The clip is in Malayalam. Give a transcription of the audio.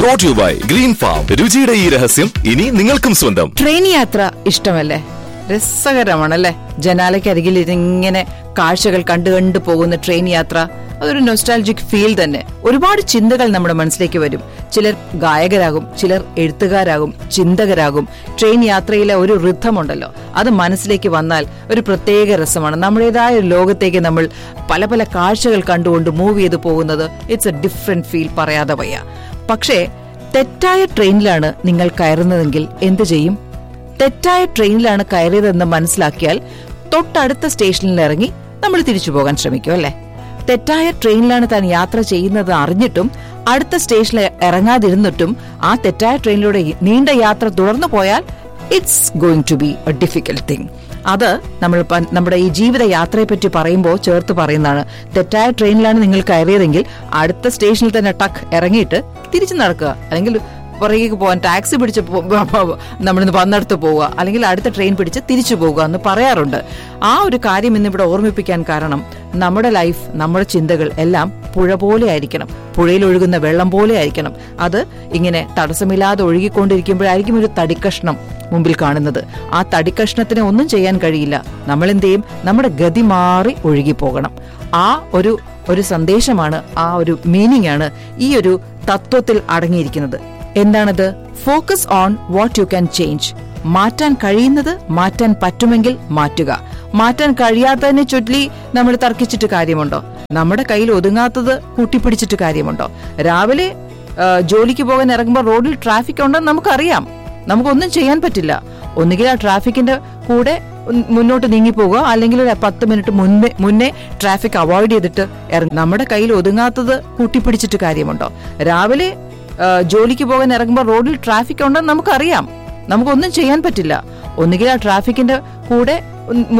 brought you by green farm രുചിയുടെ ഈ രഹസ്യം ഇനി നിങ്ങൾക്കും സ്വന്തം ട്രെയിൻ യാത്ര ഇഷ്ടമല്ലേ രസകരമാണല്ലേ ജനാലയ്ക്കരികിൽ ഇങ്ങനെ കാഴ്ചകൾ കണ്ടു കണ്ടു പോകുന്ന ട്രെയിൻ യാത്ര അതൊരു നൊസ്റ്റാൾജിക് ഫീൽ തന്നെ ഒരുപാട് ചിന്തകൾ നമ്മുടെ മനസ്സിലേക്ക് വരും ചിലർ ഗായകരാകും ചിലർ എഴുത്തുകാരാകും ചിന്തകരാകും ട്രെയിൻ യാത്രയിലെ ഒരു ഋദ്ധമുണ്ടല്ലോ അത് മനസ്സിലേക്ക് വന്നാൽ ഒരു പ്രത്യേക രസമാണ് നമ്മുടേതായ ഒരു ലോകത്തേക്ക് നമ്മൾ പല പല കാഴ്ചകൾ കണ്ടുകൊണ്ട് മൂവ് ചെയ്ത് പോകുന്നത് ഇറ്റ്സ് എ ഡിഫറെന്റ് ഫീൽ പറയാതെ വയ്യ പക്ഷേ തെറ്റായ ട്രെയിനിലാണ് നിങ്ങൾ കയറുന്നതെങ്കിൽ എന്ത് ചെയ്യും തെറ്റായ ട്രെയിനിലാണ് കയറിയതെന്ന് മനസ്സിലാക്കിയാൽ തൊട്ടടുത്ത സ്റ്റേഷനിൽ ഇറങ്ങി നമ്മൾ തിരിച്ചു പോകാൻ ശ്രമിക്കും അല്ലേ തെറ്റായ ട്രെയിനിലാണ് താൻ യാത്ര ചെയ്യുന്നത് അറിഞ്ഞിട്ടും അടുത്ത സ്റ്റേഷനിൽ ഇറങ്ങാതിരുന്നിട്ടും ആ തെറ്റായ ട്രെയിനിലൂടെ നീണ്ട യാത്ര തുടർന്നു പോയാൽ it's going to be a difficult thing അത് നമ്മൾ പ- നമ്മുടെ ഈ ജീവിത യാത്രയെ പറ്റി പറയുമ്പോൾ ചേർത്ത് പറയുന്നതാണ് തെറ്റായ ട്രെയിനിലാണ് നിങ്ങൾ കയറിയതെങ്കിൽ അടുത്ത സ്റ്റേഷനിൽ തന്നെ ടക്ക് ഇറങ്ങിയിട്ട് തിരിച്ചു നടക്കുക അല്ലെങ്കിൽ പുറകേക്ക് പോകാൻ ടാക്സി പിടിച്ച് പോ- പോ- പോ- നമ്മളിന്ന് വന്നിടത്ത് പോവുക അല്ലെങ്കിൽ അടുത്ത ട്രെയിൻ പിടിച്ച് തിരിച്ചു പോവുക എന്ന് പറയാറുണ്ട് ആ ഒരു കാര്യം ഇന്നിവിടെ ഓർമ്മിപ്പിക്കാൻ കാരണം നമ്മുടെ ലൈഫ് നമ്മുടെ ചിന്തകൾ എല്ലാം പുഴ പോലെ ആയിരിക്കണം പുഴയിൽ ഒഴുകുന്ന വെള്ളം പോലെ ആയിരിക്കണം അത് ഇങ്ങനെ തടസ്സമില്ലാതെ ഒഴുകിക്കൊണ്ടിരിക്കുമ്പോഴായിരിക്കും ഒരു തടിക്കഷ്ണം മുമ്പിൽ കാണുന്നത് ആ തടിക്കഷ്ണത്തിന് ഒന്നും ചെയ്യാൻ കഴിയില്ല നമ്മൾ എന്ത് ചെയ്യും നമ്മുടെ ഗതി മാറി ഒഴുകി പോകണം ആ ഒരു ഒരു സന്ദേശമാണ് ആ ഒരു മീനിങ് ആണ് ഈ ഒരു തത്വത്തിൽ അടങ്ങിയിരിക്കുന്നത് എന്താണത് focus on what you can change മാറ്റാൻ കഴിയുന്നത് മാറ്റാൻ പറ്റുമെങ്കിൽ മാറ്റുക മാറ്റാൻ കഴിയാത്തതിനെ ചൊല്ലി നമ്മൾ തർക്കിച്ചിട്ട് കാര്യമുണ്ടോ നമ്മുടെ കയ്യിൽ ഒതുങ്ങാത്തത് കൂട്ടിപ്പിടിച്ചിട്ട് കാര്യമുണ്ടോ രാവിലെ ആ, ജോലിക്ക് പോകാൻ ഇറങ്ങുമ്പോൾ റോഡിൽ ട്രാഫിക് ഉണ്ടെന്ന് നമുക്കറിയാം നമുക്കൊന്നും ചെയ്യാൻ പറ്റില്ല ഒന്നുകിൽ ആ ട്രാഫിക്കിന്റെ കൂടെ ഉം മുന്നോട്ട് നീങ്ങി പോകുക അല്ലെങ്കിൽ ഒരു പത്ത് മിനിറ്റ് മുൻപേ മുന്നേ ട്രാഫിക് അവോയ്ഡ് ചെയ്തിട്ട് ഇറങ്ങും നമ്മുടെ കയ്യിൽ ഒതുങ്ങാത്തത് കൂട്ടിപ്പിടിച്ചിട്ട് കാര്യമുണ്ടോ രാവിലെ ആ, ജോലിക്ക് പോകാൻ ഇറങ്ങുമ്പോൾ റോഡിൽ ട്രാഫിക് ഉണ്ടെന്ന് നമുക്കറിയാം നമുക്കൊന്നും ചെയ്യാൻ പറ്റില്ല ഒന്നുകിൽ ആ ട്രാഫിക്കിന്റെ കൂടെ ഉം